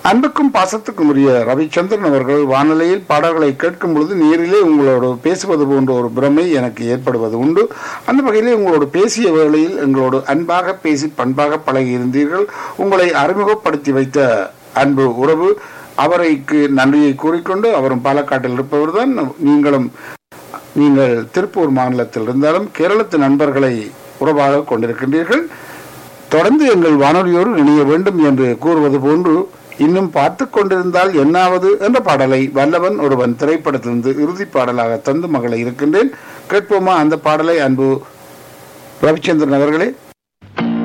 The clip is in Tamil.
அன்புக்கும் பாசத்துக்கும் உரிய ரவிச்சந்திரன் அவர்கள் வானொலியில் பாடல்களை கேட்கும் பொழுது நேரிலே உங்களோடு பேசுவது போன்ற ஒரு பிரமை எனக்கு ஏற்படுவது உண்டு அந்த வகையிலே உங்களோடு பேசிய வேளையில் எங்களோடு அன்பாக பேசி பண்பாக பழகி இருந்தீர்கள் உங்களை அறிமுகப்படுத்தி வைத்த அன்பு உறவு அவரைக்கு நன்றியை கூறிக்கொண்டு அவரும் பாலக்காட்டில் இருப்பவர் தான் நீங்களும் நீங்கள் திருப்பூர் மாநிலத்தில் இருந்தாலும் கேரளத்து நண்பர்களை உறவாக கொண்டிருக்கின்றீர்கள் தொடர்ந்து எங்கள் வானொலியோடு இணைய வேண்டும் என்று கூறுவது போன்று இன்னும் பார்த்து கொண்டிருந்தால் என்னாவது என்ற பாடலை வல்லவன் ஒருவன் திரைப்படத்திலிருந்து இறுதி பாடலாக தந்து மகளை இருக்கின்றேன் கேட்போமா அந்த பாடலை அன்பு ரவிச்சந்திரன் அவர்களே